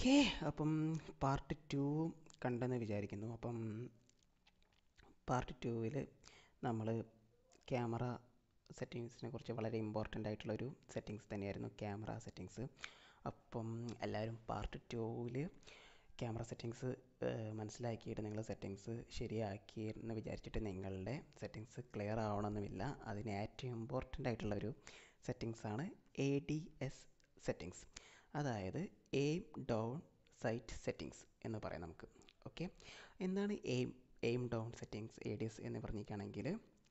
okay അപ്പം part two കണ്ടെന്ന് വിചാരിക്കുന്നു അപ്പം പാർട്ട് ടുവിൽ നമ്മൾ ക്യാമറ സെറ്റിങ്സിനെ കുറിച്ച് വളരെ ഇമ്പോർട്ടൻ്റ് ആയിട്ടുള്ളൊരു സെറ്റിങ്സ് തന്നെയായിരുന്നു ക്യാമറ സെറ്റിങ്സ് അപ്പം എല്ലാവരും പാർട്ട് ടുവിൽ ക്യാമറ സെറ്റിങ്സ് മനസ്സിലാക്കിയിട്ട് നിങ്ങൾ സെറ്റിങ്സ് ശരിയാക്കി എന്ന് വിചാരിച്ചിട്ട് നിങ്ങളുടെ സെറ്റിങ്സ് ക്ലിയർ ആവണമെന്നുമില്ല അതിന് ഏറ്റവും ഇമ്പോർട്ടൻ്റ് ആയിട്ടുള്ള ഒരു സെറ്റിങ്സ് ആണ് എ ഡി എസ് സെറ്റിങ്സ് അതായത് എയിം ഡൗൺ സൈറ്റ് സെറ്റിങ്സ് എന്ന് പറയാം നമുക്ക് ഓക്കെ എന്താണ് aim aim down settings A D S എന്ന് പറഞ്ഞിരിക്കുകയാണെങ്കിൽ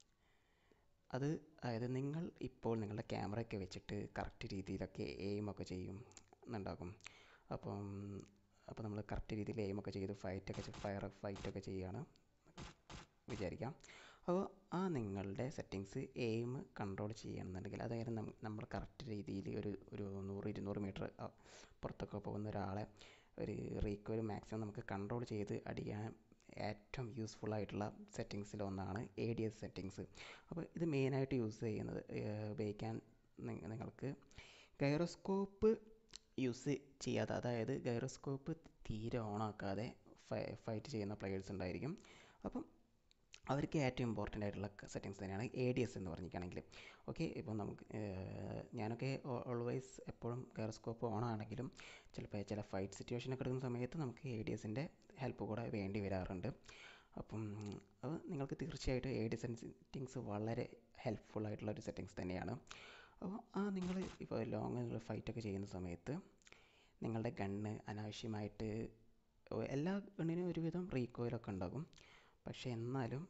അത് അതായത് നിങ്ങൾ ഇപ്പോൾ നിങ്ങളുടെ ക്യാമറയൊക്കെ വെച്ചിട്ട് കറക്റ്റ് രീതിയിലൊക്കെ എയിമൊക്കെ ചെയ്യും എന്നുണ്ടാകും അപ്പം അപ്പോൾ നമ്മൾ കറക്റ്റ് രീതിയിൽ എയിമൊക്കെ ചെയ്ത് ഫൈറ്റൊക്കെ ഫയർ ഫൈറ്റൊക്കെ ചെയ്യുകയാണ് വിചാരിക്കാം അപ്പോൾ ആ നിങ്ങളുടെ സെറ്റിങ്സ് എയിം കൺട്രോൾ ചെയ്യണമെന്നുണ്ടെങ്കിൽ അതായത് നമ്മൾ കറക്റ്റ് രീതിയിൽ ഒരു ഒരു നൂറ് ഇരുന്നൂറ് മീറ്റർ പുറത്തൊക്കെ പോകുന്ന ഒരാളെ ഒരു റീക്കോയിൽ മാക്സിമം നമുക്ക് കൺട്രോൾ ചെയ്ത് അടിക്കാൻ ഏറ്റവും യൂസ്ഫുൾ ആയിട്ടുള്ള സെറ്റിങ്സിൽ ഒന്നാണ് എ ഡി എസ് സെറ്റിങ്സ് അപ്പോൾ ഇത് മെയിനായിട്ട് യൂസ് ചെയ്യുന്നത് ഉപയോഗിക്കാൻ നിങ്ങൾക്ക് ഗൈറോസ്കോപ്പ് യൂസ് ചെയ്യാതെ അതായത് ഗൈറോസ്കോപ്പ് തീരെ ഓണാക്കാതെ ഫൈറ്റ് ചെയ്യുന്ന പ്ലെയേഴ്സ് ഉണ്ടായിരിക്കും അപ്പം അവർക്ക് ഏറ്റവും ഇമ്പോർട്ടൻ്റ് ആയിട്ടുള്ള സെറ്റിങ്സ് തന്നെയാണ് എ ഡി എസ് എന്ന് പറഞ്ഞിരിക്കുകയാണെങ്കിൽ ഓക്കെ ഇപ്പം നമുക്ക് ഞാനൊക്കെ ഓൾവേസ് എപ്പോഴും ഗൈറോസ്കോപ്പ് ഓൺ ആണെങ്കിലും ചിലപ്പോൾ ചില ഫൈറ്റ് സിറ്റുവേഷനൊക്കെ എടുക്കുന്ന സമയത്ത് നമുക്ക് എ ഡി എസിൻ്റെ ഹെൽപ്പ് കൂടെ വേണ്ടി വരാറുണ്ട് അപ്പം അത് നിങ്ങൾക്ക് തീർച്ചയായിട്ടും എ ഡി സെറ്റിങ്സ് വളരെ ഹെൽപ്ഫുൾ ആയിട്ടുള്ള ഒരു സെറ്റിങ്സ് തന്നെയാണ് അപ്പോൾ ആ നിങ്ങൾ ഇപ്പോൾ ലോങ് ഫൈറ്റൊക്കെ ചെയ്യുന്ന സമയത്ത് നിങ്ങളുടെ ഗണ്ണ് അനാവശ്യമായിട്ട് എല്ലാ ഗണ്ണിനും ഒരുവിധം റീകോയിലൊക്കെ ഉണ്ടാകും പക്ഷേ എന്നാലും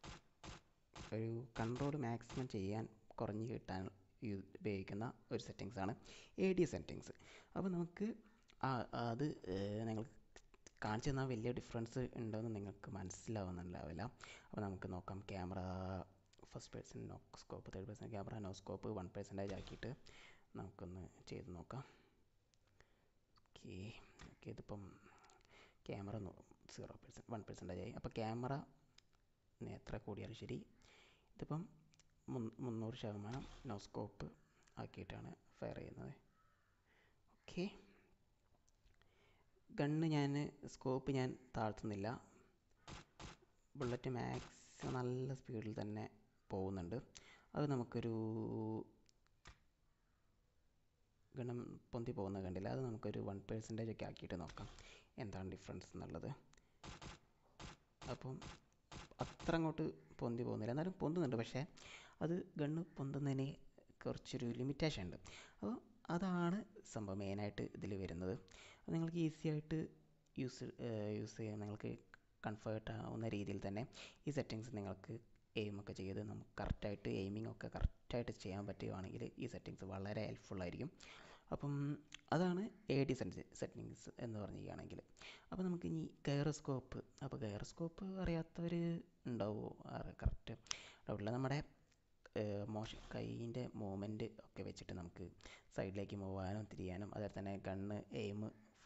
ഒരു കൺട്രോൾ മാക്സിമം ചെയ്യാൻ കുറഞ്ഞ് കിട്ടാൻ ഉപയോഗിക്കുന്ന ഒരു സെറ്റിങ്സ് ആണ് എ ഡി സെറ്റിങ്സ് അപ്പോൾ നമുക്ക് അത് നിങ്ങൾക്ക് കാണിച്ചു തന്നാൽ വലിയ ഡിഫറൻസ് ഉണ്ടെന്ന് നിങ്ങൾക്ക് മനസ്സിലാവുന്നുണ്ടാവില്ല അപ്പോൾ നമുക്ക് നോക്കാം camera first person no scope third person camera no scope one percentage ആക്കിയിട്ട് നമുക്കൊന്ന് ചെയ്ത് നോക്കാം ഓക്കെ ഓക്കെ ഇതിപ്പം camera zero percent one percentage ആയി അപ്പോൾ ക്യാമറ എത്ര കൂടിയാലും ശരി ഇതിപ്പം മുന്നൂറ് ശതമാനം നോ സ്കോപ്പ് ആക്കിയിട്ടാണ് ഫയർ ചെയ്യുന്നത് ഓക്കെ ഗണ്ണ് ഞാൻ സ്കോപ്പ് ഞാൻ താഴ്ത്തുന്നില്ല ബുള്ളറ്റ് മാക്സിമം നല്ല സ്പീഡിൽ തന്നെ പോകുന്നുണ്ട് അത് നമുക്കൊരു ഗണ്ണം പൊന്തി പോകുന്നത് കണ്ടില്ല അത് നമുക്കൊരു വൺ പെർസെൻറ്റേജ് ഒക്കെ ആക്കിയിട്ട് നോക്കാം എന്താണ് ഡിഫറൻസ് എന്നുള്ളത് അപ്പം അത്ര അങ്ങോട്ട് പൊന്തി പോകുന്നില്ല എന്നാലും പൊന്തുന്നുണ്ട് പക്ഷേ അത് ഗണ്ണ് പൊന്തുന്നതിന് കുറച്ചൊരു ലിമിറ്റേഷൻ ഉണ്ട് അപ്പോൾ അതാണ് സംഭവം മെയിനായിട്ട് ഇതിൽ വരുന്നത് അത് നിങ്ങൾക്ക് ഈസി ആയിട്ട് യൂസ് യൂസ് ചെയ്യാൻ നിങ്ങൾക്ക് കംഫർട്ട് ആവുന്ന രീതിയിൽ തന്നെ ഈ സെറ്റിങ്സ് നിങ്ങൾക്ക് എയിം ഒക്കെ ചെയ്ത് നമുക്ക് കറക്റ്റായിട്ട് എയിമിംഗ് ഒക്കെ കറക്റ്റായിട്ട് ചെയ്യാൻ പറ്റുകയാണെങ്കിൽ ഈ സെറ്റിങ്സ് വളരെ ഹെൽപ്ഫുൾ ആയിരിക്കും അപ്പം അതാണ് എ ഡി സെറ്റിങ്സ് എന്ന് പറഞ്ഞിരിക്കുകയാണെങ്കിൽ അപ്പോൾ നമുക്ക് ഇനി ഗൈറോസ്കോപ്പ് അപ്പോൾ ഗൈറോസ്കോപ്പ് അറിയാത്തവർ ഉണ്ടാവുമോ കറക്റ്റ് ഡൗട്ടില്ല നമ്മുടെ മോഷൻ കൈയിൻ്റെ മൂവ്മെൻറ്റ് ഒക്കെ വെച്ചിട്ട് നമുക്ക് സൈഡിലേക്ക് മൂവ് ചെയ്യാനും തിരിയാനും അതുപോലെ തന്നെ ഗണ്ണ് എയിം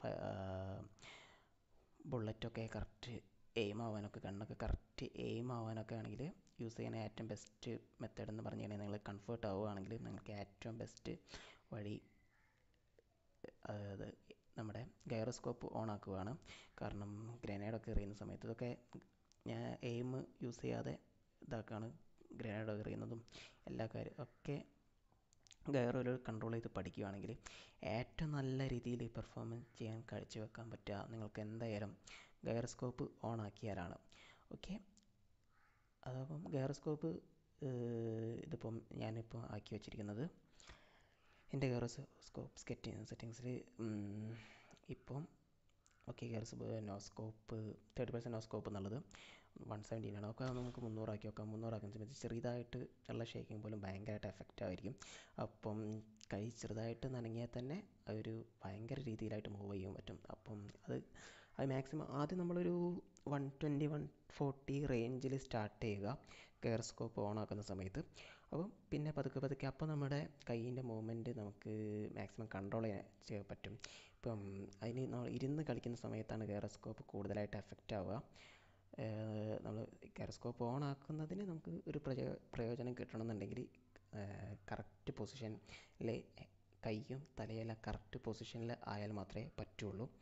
ബുള്ളറ്റൊക്കെ കറക്റ്റ് എയിം ആവാനൊക്കെ ഗണ്ണൊക്കെ കറക്റ്റ് എയിം ആവാനൊക്കെ ആണെങ്കിൽ യൂസ് ചെയ്യുന്ന ഏറ്റവും ബെസ്റ്റ് മെത്തേഡ് എന്ന് പറഞ്ഞു കഴിഞ്ഞാൽ നിങ്ങൾ കംഫർട്ട് ആവുകയാണെങ്കിൽ നിങ്ങൾക്ക് ഏറ്റവും ബെസ്റ്റ് വഴി അതായത് നമ്മുടെ ഗൈറോസ്കോപ്പ് ഓൺ ആക്കുകയാണ് കാരണം ഗ്രനേഡൊക്കെ എറിയുന്ന സമയത്ത് ഇതൊക്കെ ഞാൻ എയിം യൂസ് ചെയ്യാതെ ഇതാക്കാണ് ഗ്രനേഡ് എറിയുന്നതും എല്ലാ കാര്യം ഒക്കെ ഗൈറോയിൽ കൺട്രോൾ ചെയ്ത് പഠിക്കുകയാണെങ്കിൽ ഏറ്റവും നല്ല രീതിയിൽ പെർഫോമൻസ് ചെയ്യാൻ കാഴ്ചവെക്കാൻ പറ്റുക നിങ്ങൾക്ക് എന്തായാലും ഗൈറോസ്കോപ്പ് ഓൺ ആക്കിയാലാണ് ഓക്കെ അതപ്പം ഗൈറോസ്കോപ്പ് ഇതിപ്പം ഞാനിപ്പോൾ ആക്കി വെച്ചിരിക്കുന്നത് എൻ്റെ ഗൈറോസ്കോപ്പ് സ്കെറ്റിംഗ് സെറ്റിങ്സിൽ ഇപ്പം okay gyros no scope thirty percent no scope എന്നുള്ളത് വൺ സെവൻറ്റീൻ ആണ് ഒക്കെ നമുക്ക് മുന്നൂറാക്കി വെക്കാം മുന്നൂറാക്കുന്ന സമയത്ത് ചെറുതായിട്ട് ഉള്ള ഷേക്കിംഗ് പോലും ഭയങ്കരമായിട്ട് എഫക്റ്റ് ആയിരിക്കും അപ്പം കൈ ചെറുതായിട്ട് നനങ്ങിയാൽ തന്നെ ഒരു ഭയങ്കര രീതിയിലായിട്ട് മൂവ് ചെയ്യാൻ പറ്റും അപ്പം അത് അത് മാക്സിമം ആദ്യം നമ്മളൊരു വൺ ട്വൻറ്റി വൺ ഫോർട്ടി റേഞ്ചിൽ സ്റ്റാർട്ട് ചെയ്യുക ഗെയർസ്കോപ്പ് ഓൺ ആക്കുന്ന സമയത്ത് അപ്പം പിന്നെ പതുക്കെ പതുക്കെ അപ്പോൾ നമ്മുടെ കൈയിൻ്റെ മൂവ്മെൻറ്റ് നമുക്ക് മാക്സിമം കൺട്രോൾ ചെയ്യാൻ പറ്റും ഇപ്പം അതിന് നമ്മൾ ഇരുന്ന് കളിക്കുന്ന സമയത്താണ് ഗെയർസ്കോപ്പ് കൂടുതലായിട്ട് എഫക്റ്റ് ആവുക നമ്മൾ ഗെയർസ്കോപ്പ് ഓൺ ആക്കുന്നതിന് നമുക്ക് ഒരു പ്രയോ പ്രയോജനം കിട്ടണമെന്നുണ്ടെങ്കിൽ കറക്റ്റ് പൊസിഷനിൽ കൈയും തലയെല്ലാം കറക്റ്റ് പൊസിഷനിൽ ആയാൽ മാത്രമേ പറ്റുള്ളൂ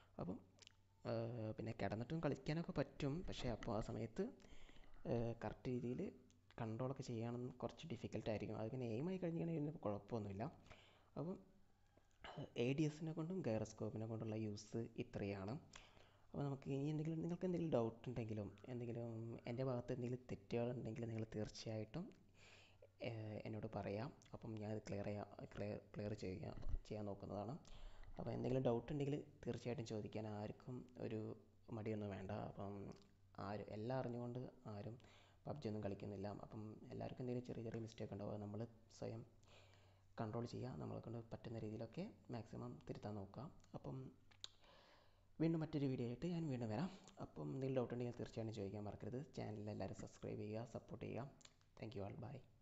അപ്പം പിന്നെ കിടന്നിട്ടും കളിക്കാനൊക്കെ പറ്റും പക്ഷേ അപ്പോൾ ആ സമയത്ത് കറക്റ്റ് രീതിയിൽ കൺട്രോളൊക്കെ ചെയ്യാനൊന്നും കുറച്ച് ഡിഫിക്കൽട്ടായിരിക്കും അതിങ്ങനെ എയിമായി കഴിഞ്ഞാൽ കുഴപ്പമൊന്നുമില്ല അപ്പം എ ഡി എസിനെ കൊണ്ടും ഗൈറോസ്കോപ്പിനെ കൊണ്ടുള്ള യൂസ് ഇത്രയാണ് അപ്പോൾ നമുക്ക് ഇനി എന്തെങ്കിലും നിങ്ങൾക്ക് എന്തെങ്കിലും ഡൗട്ട് ഉണ്ടെങ്കിലും എന്തെങ്കിലും എൻ്റെ ഭാഗത്ത് എന്തെങ്കിലും തെറ്റുകളുണ്ടെങ്കിൽ നിങ്ങൾ തീർച്ചയായിട്ടും എന്നോട് പറയാം അപ്പം ഞാനത് ക്ലിയർ ചെയ്യാം ക്ലിയർ ക്ലിയർ ചെയ്യാൻ ചെയ്യാൻ നോക്കുന്നതാണ് അപ്പോൾ എന്തെങ്കിലും ഡൗട്ട് ഉണ്ടെങ്കിൽ തീർച്ചയായിട്ടും ചോദിക്കാൻ ആർക്കും ഒരു മടിയൊന്നും വേണ്ട അപ്പം ആരും എല്ലാം അറിഞ്ഞുകൊണ്ട് ആരും പബ്ജി ഒന്നും കളിക്കുന്നില്ല അപ്പം എല്ലാവർക്കും എന്തെങ്കിലും ചെറിയ ചെറിയ മിസ്റ്റേക്ക് ഉണ്ടാവും അത് നമ്മൾ സ്വയം കൺട്രോൾ ചെയ്യുക നമ്മളെ കൊണ്ട് പറ്റുന്ന രീതിയിലൊക്കെ മാക്സിമം തിരുത്താൻ നോക്കുക അപ്പം വീണ്ടും മറ്റൊരു വീഡിയോ ആയിട്ട് ഞാൻ വീണ്ടും വരാം അപ്പം എന്തെങ്കിലും ഡൗട്ട് ഉണ്ടെങ്കിൽ തീർച്ചയായിട്ടും ചോദിക്കാൻ മറക്കരുത് ചാനൽ എല്ലാവരും സബ്സ്ക്രൈബ് ചെയ്യുക സപ്പോർട്ട് ചെയ്യുക താങ്ക് യു ആൾ ബൈ